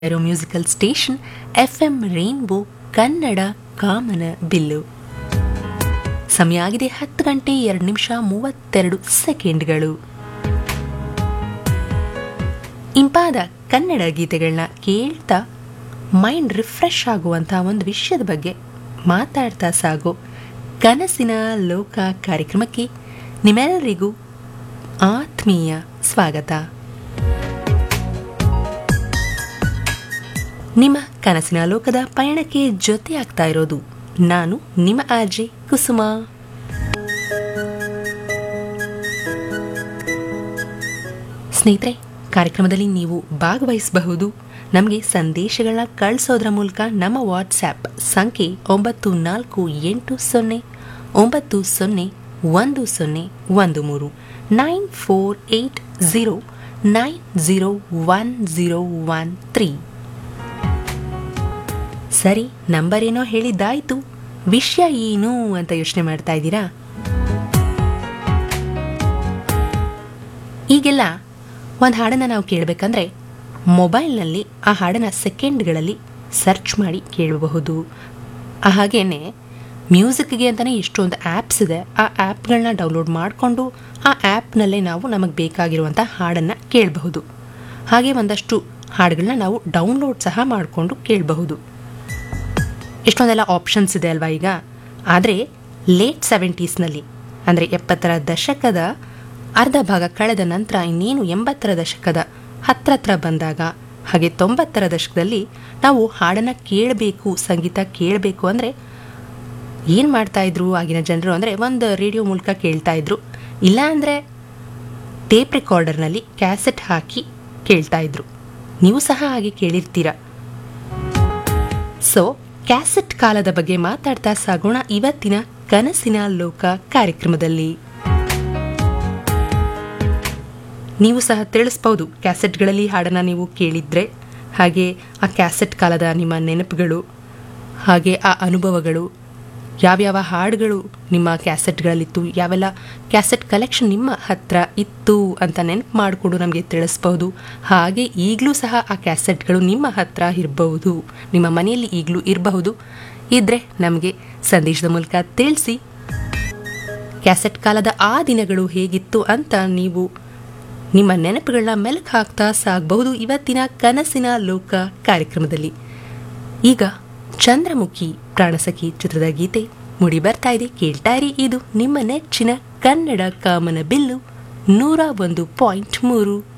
ಇರೋ musical station F M rainbow Kannada ಕಾಮನ ಬಿಲ್ಲು ಸಮಯ ಆಗಿದೆ ಹತ್ತು ಗಂಟೆ ಎರಡು ನಿಮಿಷ ಮೂವತ್ತೆರಡು ಸೆಕೆಂಡ್ಗಳು ಇಂಪಾದ ಕನ್ನಡ ಗೀತೆಗಳನ್ನ ಕೇಳ್ತಾ ಮೈಂಡ್ ರಿಫ್ರೆಶ್ ಆಗುವಂಥ ಒಂದು ವಿಷಯದ ಬಗ್ಗೆ ಮಾತಾಡ್ತಾ ಸಾಗೋ ಕನಸಿನ ಲೋಕ ಕಾರ್ಯಕ್ರಮಕ್ಕೆ ನಿಮ್ಮೆಲ್ಲರಿಗೂ ಆತ್ಮೀಯ ಸ್ವಾಗತ ನಿಮ್ಮ ಕನಸಿನ ಲೋಕದ ಪಯಣಕ್ಕೆ ಜೊತೆಯಾಗ್ತಾ ಇರೋದು ನಾನು ನಿಮ್ಮ ಆರ್ಜೆ ಕುಸುಮ ಸ್ನೇಹಿತರೆ ಕಾರ್ಯಕ್ರಮದಲ್ಲಿ ನೀವು ಭಾಗವಹಿಸಬಹುದು ನಮಗೆ ಸಂದೇಶಗಳನ್ನ ಕಳಿಸೋದ್ರ ಮೂಲಕ ನಮ್ಮ ವಾಟ್ಸ್ಆ್ಯಪ್ ಸಂಖ್ಯೆ ಒಂಬತ್ತು ನಾಲ್ಕು ಎಂಟು ಸೊನ್ನೆ ಒಂಬತ್ತು ಸೊನ್ನೆ ಒಂದು ಸೊನ್ನೆ ಒಂದು ಮೂರು nine four eight zero nine zero one zero one three ಸರಿ ನಂಬರ್ ಏನೋ ಹೇಳಿದ್ದಾಯ್ತು ವಿಷಯ ಏನು ಅಂತ ಯೋಚನೆ ಮಾಡ್ತಾ ಇದ್ದೀರಾ ಈಗೆಲ್ಲ ಒಂದು ಹಾಡನ್ನು ನಾವು ಕೇಳಬೇಕಂದ್ರೆ ಮೊಬೈಲ್ನಲ್ಲಿ ಆ ಹಾಡನ್ನು ಸೆಕೆಂಡ್ಗಳಲ್ಲಿ ಸರ್ಚ್ ಮಾಡಿ ಕೇಳಬಹುದು ಹಾಗೇನೆ ಮ್ಯೂಸಿಕ್ಗೆ ಅಂತಲೇ ಎಷ್ಟೊಂದು ಆ್ಯಪ್ಸ್ ಇದೆ ಆ ಆ್ಯಪ್ಗಳನ್ನ ಡೌನ್ಲೋಡ್ ಮಾಡಿಕೊಂಡು ಆ ಆ್ಯಪ್ನಲ್ಲೇ ನಾವು ನಮಗೆ ಬೇಕಾಗಿರುವಂಥ ಹಾಡನ್ನು ಕೇಳಬಹುದು ಹಾಗೆ ಒಂದಷ್ಟು ಹಾಡುಗಳನ್ನ ನಾವು ಡೌನ್ಲೋಡ್ ಸಹ ಮಾಡಿಕೊಂಡು ಕೇಳಬಹುದು ಎಷ್ಟೊಂದೆಲ್ಲ ಆಪ್ಷನ್ಸ್ ಇದೆ ಅಲ್ವಾ ಈಗ ಆದರೆ ಲೇಟ್ ಸೆವೆಂಟೀಸ್ನಲ್ಲಿ ಅಂದರೆ ಎಪ್ಪತ್ತರ ದಶಕದ ಅರ್ಧ ಭಾಗ ಕಳೆದ ನಂತರ ಇನ್ನೇನು ಎಂಬತ್ತರ ದಶಕದ ಹತ್ರತ್ರ ಬಂದಾಗ ಹಾಗೆ ತೊಂಬತ್ತರ ದಶಕದಲ್ಲಿ ನಾವು ಹಾಡನ್ನು ಕೇಳಬೇಕು ಸಂಗೀತ ಕೇಳಬೇಕು ಅಂದರೆ ಏನು ಮಾಡ್ತಾ ಇದ್ರು ಆಗಿನ ಜನರು ಅಂದರೆ ಒಂದು ರೇಡಿಯೋ ಮೂಲಕ ಕೇಳ್ತಾ ಇದ್ರು ಇಲ್ಲ ಅಂದರೆ ಟೇಪ್ ರೆಕಾರ್ಡರ್ನಲ್ಲಿ ಕ್ಯಾಸೆಟ್ ಹಾಕಿ ಕೇಳ್ತಾ ಇದ್ರು ನೀವು ಸಹ ಹಾಗೆ ಕೇಳಿರ್ತೀರ ಸೊ ಕ್ಯಾಸೆಟ್ ಕಾಲದ ಬಗ್ಗೆ ಮಾತಾಡ್ತಾ ಸಾಗೋಣ ಇವತ್ತಿನ ಕನಸಿನ ಲೋಕ ಕಾರ್ಯಕ್ರಮದಲ್ಲಿ ನೀವು ಸಹ ತಿಳಿಸ್ಬೋದು ಕ್ಯಾಸೆಟ್ಗಳಲ್ಲಿ ಹಾಡನ್ನು ನೀವು ಕೇಳಿದ್ರೆ ಹಾಗೆ ಆ ಕ್ಯಾಸೆಟ್ ಕಾಲದ ನಿಮ್ಮ ನೆನಪುಗಳು ಹಾಗೆ ಆ ಅನುಭವಗಳು ಯಾವ್ಯಾವ ಹಾಡುಗಳು ನಿಮ್ಮ ಕ್ಯಾಸೆಟ್ಗಳಲ್ಲಿತ್ತು ಯಾವೆಲ್ಲ ಕ್ಯಾಸೆಟ್ ಕಲೆಕ್ಷನ್ ನಿಮ್ಮ ಹತ್ರ ಇತ್ತು ಅಂತ ನೆನಪು ಮಾಡಿಕೊಂಡು ನಮಗೆ ತಿಳಿಸ್ಬಹುದು ಹಾಗೆ ಈಗಲೂ ಸಹ ಆ ಕ್ಯಾಸೆಟ್ಗಳು ನಿಮ್ಮ ಹತ್ರ ಇರಬಹುದು ನಿಮ್ಮ ಮನೆಯಲ್ಲಿ ಈಗಲೂ ಇರಬಹುದು ಇದ್ರೆ ನಮಗೆ ಸಂದೇಶದ ಮೂಲಕ ತಿಳಿಸಿ ಕ್ಯಾಸೆಟ್ ಕಾಲದ ಆ ದಿನಗಳು ಹೇಗಿತ್ತು ಅಂತ ನೀವು ನಿಮ್ಮ ನೆನಪುಗಳನ್ನ ಮೆಲುಕು ಹಾಕ್ತಾ ಸಾಗಬಹುದು ಇವತ್ತಿನ ಕನಸಿನ ಲೋಕ ಕಾರ್ಯಕ್ರಮದಲ್ಲಿ ಈಗ ಚಂದ್ರಮುಖಿ ಪ್ರಾಣಸಖಿ ಚಿತ್ರದ ಗೀತೆ ಮುಡಿ ಬರ್ತಾ ಇದೆ ಕೇಳ್ತಾ ಇರಿ ಇದು ನಿಮ್ಮ ನೆಚ್ಚಿನ ಕನ್ನಡ ಕಾಮನ ಬಿಲ್ಲು ನೂರ ಒಂದು ಪಾಯಿಂಟ್ ಮೂರು